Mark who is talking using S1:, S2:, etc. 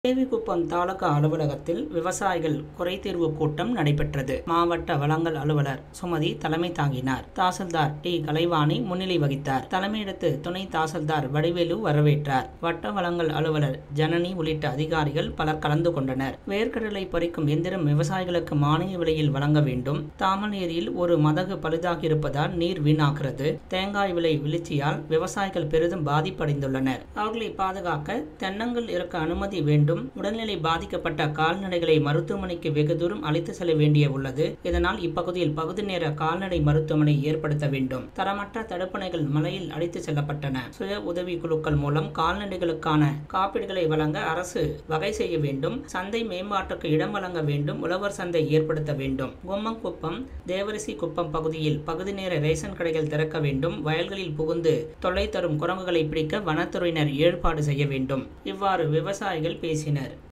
S1: தேவிகுப்பம் தாலுகா அலுவலகத்தில் விவசாயிகள் குறைதீர்வு கூட்டம் நடைபெற்றது மாவட்ட வழங்கல் அலுவலர் சுமதி தலைமை தாங்கினார் தாசில்தார் டி கலைவாணி முன்னிலை வகித்தார் தலைமையிடத்து துணை தாசில்தார் வடிவேலு வரவேற்றார் வட்ட வழங்கல் அலுவலர் ஜனனி உள்ளிட்ட அதிகாரிகள் பலர் கலந்து கொண்டனர் வேர்க்கடலை பறிக்கும் எந்திரம் விவசாயிகளுக்கு மானிய விலையில் வழங்க வேண்டும் தாமல் ஏரியில் ஒரு மதகு பழுதாகியிருப்பதால் நீர் வீணாகிறது தேங்காய் விலை வீழ்ச்சியால் விவசாயிகள் பெரிதும் பாதிப்படைந்துள்ளனர் அவர்களை பாதுகாக்க தென்னங்கள் இருக்க அனுமதி வேண்டும் உடல்நிலை பாதிக்கப்பட்ட கால்நடைகளை மருத்துவமனைக்கு வெகு தூரம் அழைத்து செல்ல வேண்டிய உள்ளது இதனால் இப்பகுதியில் பகுதி நேர கால்நடை மருத்துவமனை ஏற்படுத்த வேண்டும் தரமற்ற தடுப்பணைகள் மலையில் அழைத்து செல்லப்பட்டன சுய உதவி குழுக்கள் மூலம் கால்நடைகளுக்கான காப்பீடுகளை வழங்க அரசு வகை செய்ய வேண்டும் சந்தை மேம்பாட்டுக்கு இடம் வழங்க வேண்டும் உழவர் சந்தை ஏற்படுத்த வேண்டும் கும்மங்குப்பம் தேவரிசி குப்பம் பகுதியில் பகுதி நேர ரேஷன் கடைகள் திறக்க வேண்டும் வயல்களில் புகுந்து தொல்லை தரும் குரங்குகளை பிடிக்க வனத்துறையினர் ஏற்பாடு செய்ய வேண்டும் இவ்வாறு விவசாயிகள் பேசினர்